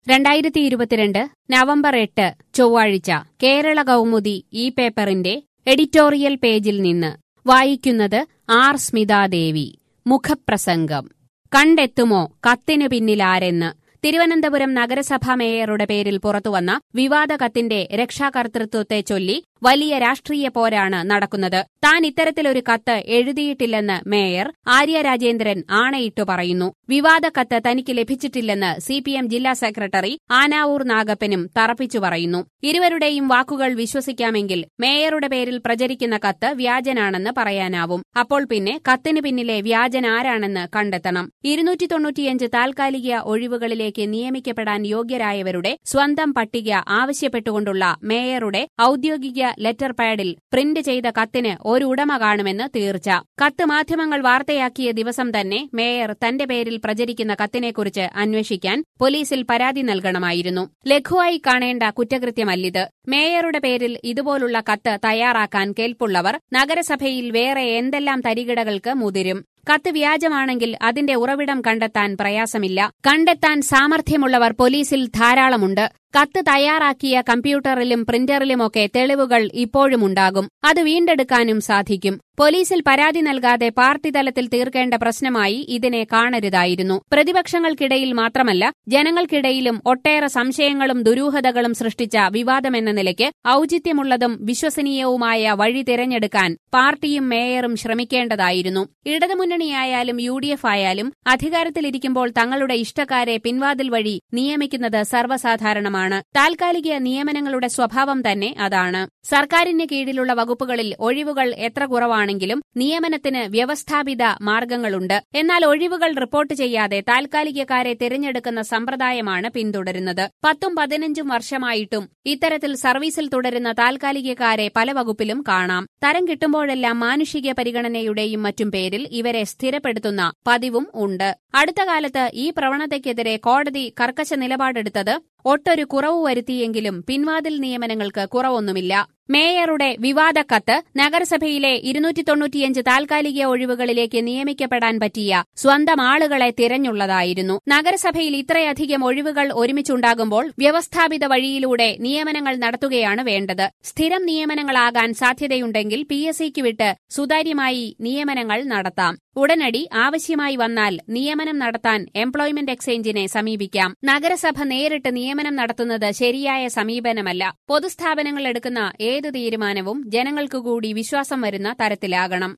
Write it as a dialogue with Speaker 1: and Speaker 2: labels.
Speaker 1: രണ്ടായിരത്തി ഇരുപത്തിരണ്ട് നവംബർ എട്ട് ചൊവ്വാഴ്ച കേരള കൗമുദി ഈ പേപ്പറിന്റെ എഡിറ്റോറിയൽ പേജിൽ നിന്ന് വായിക്കുന്നത് ആർ സ്മിതാദേവി മുഖപ്രസംഗം കണ്ടെത്തുമോ കത്തിനു പിന്നിലാരെന്ന് തിരുവനന്തപുരം നഗരസഭാ മേയറുടെ പേരിൽ പുറത്തുവന്ന വിവാദ കത്തിന്റെ രക്ഷാകർതൃത്വത്തെ ചൊല്ലി വലിയ രാഷ്ട്രീയ പോരാണ് നടക്കുന്നത് താൻ ഇത്തരത്തിലൊരു കത്ത് എഴുതിയിട്ടില്ലെന്ന് മേയർ ആര്യ രാജേന്ദ്രൻ ആണയിട്ടു പറയുന്നു വിവാദ കത്ത് തനിക്ക് ലഭിച്ചിട്ടില്ലെന്ന് സിപിഎം ജില്ലാ സെക്രട്ടറി ആനാവൂർ നാഗപ്പനും തറപ്പിച്ചു പറയുന്നു ഇരുവരുടെയും വാക്കുകൾ വിശ്വസിക്കാമെങ്കിൽ മേയറുടെ പേരിൽ പ്രചരിക്കുന്ന കത്ത് വ്യാജനാണെന്ന് പറയാനാവും അപ്പോൾ പിന്നെ കത്തിന് പിന്നിലെ വ്യാജൻ ആരാണെന്ന് കണ്ടെത്തണം ഇരുന്നൂറ്റി തൊണ്ണൂറ്റിയഞ്ച് താൽക്കാലിക ഒഴിവുകളിലേക്ക് നിയമിക്കപ്പെടാൻ യോഗ്യരായവരുടെ സ്വന്തം പട്ടിക ആവശ്യപ്പെട്ടുകൊണ്ടുള്ള മേയറുടെ ഔദ്യോഗിക ലെറ്റർ പാഡിൽ പ്രിന്റ് ചെയ്ത കത്തിന് ഒരു ഉടമ കാണുമെന്ന് തീർച്ച കത്ത് മാധ്യമങ്ങൾ വാർത്തയാക്കിയ ദിവസം തന്നെ മേയർ തന്റെ പേരിൽ പ്രചരിക്കുന്ന കത്തിനെക്കുറിച്ച് അന്വേഷിക്കാൻ പോലീസിൽ പരാതി നൽകണമായിരുന്നു ലഘുവായി കാണേണ്ട കുറ്റകൃത്യമല്ലിത് മേയറുടെ പേരിൽ ഇതുപോലുള്ള കത്ത് തയ്യാറാക്കാൻ കേൾപ്പുള്ളവർ നഗരസഭയിൽ വേറെ എന്തെല്ലാം തരികിടകൾക്ക് മുതിരും കത്ത് വ്യാജമാണെങ്കിൽ അതിന്റെ ഉറവിടം കണ്ടെത്താൻ പ്രയാസമില്ല കണ്ടെത്താൻ സാമർഥ്യമുള്ളവർ പോലീസിൽ ധാരാളമുണ്ട് കത്ത് തയ്യാറാക്കിയ കമ്പ്യൂട്ടറിലും പ്രിന്ററിലുമൊക്കെ തെളിവുകൾ ഇപ്പോഴുമുണ്ടാകും അത് വീണ്ടെടുക്കാനും സാധിക്കും പോലീസിൽ പരാതി നൽകാതെ പാർട്ടി തലത്തിൽ തീർക്കേണ്ട പ്രശ്നമായി ഇതിനെ കാണരുതായിരുന്നു പ്രതിപക്ഷങ്ങൾക്കിടയിൽ മാത്രമല്ല ജനങ്ങൾക്കിടയിലും ഒട്ടേറെ സംശയങ്ങളും ദുരൂഹതകളും സൃഷ്ടിച്ച വിവാദമെന്ന നിലയ്ക്ക് ഔചിത്യമുള്ളതും വിശ്വസനീയവുമായ വഴി തിരഞ്ഞെടുക്കാൻ പാർട്ടിയും മേയറും ശ്രമിക്കേണ്ടതായിരുന്നു ഇടതുമുന്നണിയായാലും യു ഡി എഫ് ആയാലും അധികാരത്തിലിരിക്കുമ്പോൾ തങ്ങളുടെ ഇഷ്ടക്കാരെ പിൻവാതിൽ വഴി നിയമിക്കുന്നത് സർവ്വസാധാരണമാണ് താൽക്കാലിക നിയമനങ്ങളുടെ സ്വഭാവം തന്നെ അതാണ് സർക്കാരിന് കീഴിലുള്ള വകുപ്പുകളിൽ ഒഴിവുകൾ എത്ര കുറവാണെങ്കിലും നിയമനത്തിന് വ്യവസ്ഥാപിത മാർഗങ്ങളുണ്ട് എന്നാൽ ഒഴിവുകൾ റിപ്പോർട്ട് ചെയ്യാതെ താൽക്കാലികക്കാരെ തിരഞ്ഞെടുക്കുന്ന സമ്പ്രദായമാണ് പിന്തുടരുന്നത് പത്തും പതിനഞ്ചും വർഷമായിട്ടും ഇത്തരത്തിൽ സർവീസിൽ തുടരുന്ന താൽക്കാലികക്കാരെ പല വകുപ്പിലും കാണാം തരം കിട്ടുമ്പോഴെല്ലാം മാനുഷിക പരിഗണനയുടെയും മറ്റും പേരിൽ ഇവരെ സ്ഥിരപ്പെടുത്തുന്ന പതിവും ഉണ്ട് അടുത്ത കാലത്ത് ഈ പ്രവണതയ്ക്കെതിരെ കോടതി കർക്കശ നിലപാടെടുത്തത് ഒട്ടൊരു കുറവ് വരുത്തിയെങ്കിലും പിൻവാതിൽ നിയമനങ്ങൾക്ക് കുറവൊന്നുമില്ല മേയറുടെ വിവാദ കത്ത് നഗരസഭയിലെ ഇരുന്നൂറ്റി തൊണ്ണൂറ്റിയഞ്ച് താൽക്കാലിക ഒഴിവുകളിലേക്ക് നിയമിക്കപ്പെടാൻ പറ്റിയ സ്വന്തം ആളുകളെ തിരഞ്ഞുള്ളതായിരുന്നു നഗരസഭയിൽ ഇത്രയധികം ഒഴിവുകൾ ഒരുമിച്ചുണ്ടാകുമ്പോൾ വ്യവസ്ഥാപിത വഴിയിലൂടെ നിയമനങ്ങൾ നടത്തുകയാണ് വേണ്ടത് സ്ഥിരം നിയമനങ്ങളാകാൻ സാധ്യതയുണ്ടെങ്കിൽ പി എസ് സിക്ക് വിട്ട് സുതാര്യമായി നിയമനങ്ങൾ നടത്താം ഉടനടി ആവശ്യമായി വന്നാൽ നിയമനം നടത്താൻ എംപ്ലോയ്മെന്റ് എക്സ്ചേഞ്ചിനെ സമീപിക്കാം നഗരസഭ നേരിട്ട് നിയമനം നടത്തുന്നത് ശരിയായ സമീപനമല്ല പൊതുസ്ഥാപനങ്ങൾ എടുക്കുന്ന ഏത് തീരുമാനവും ജനങ്ങൾക്കുകൂടി വിശ്വാസം വരുന്ന തരത്തിലാകണം